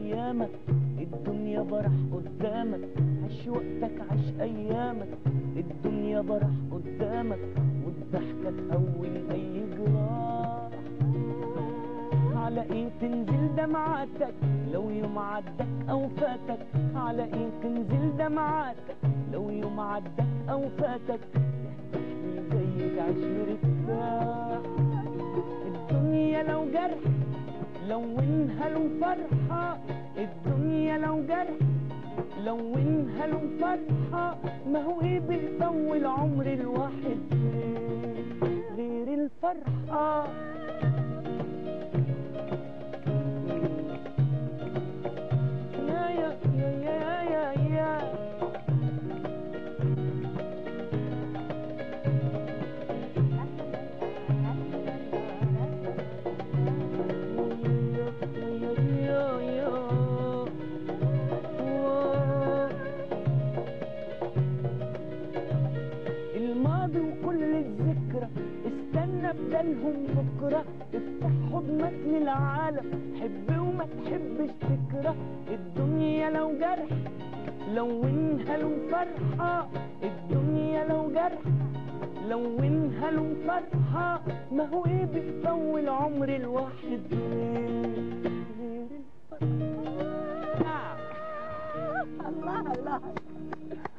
ايامك الدنيا برح قدامك عيش وقتك عيش ايامك الدنيا برح قدامك والضحكة تهون اي جراح على ايه تنزل دمعاتك لو يوم عدك او فاتك على ايه تنزل دمعاتك لو يوم عدك او فاتك تحتاج زيك عيش مرتاح الدنيا لو جرح لونها له فرحة الدنيا لو جرح لونها له فرحة ما هو ايه بيطول عمر الواحد غير- غير الفرحة يا يا يا يا يا يا يا يا الماضي وكل الذكرى استنى بدلهم بكرة افتح حضنك للعالم حب وما تحبش تكره الدنيا لو جرح لونها له فرحة الدنيا لو جرح لونها له فرحة ما هو ايه بيطول عمر الواحد غير غير الفرحة الله الله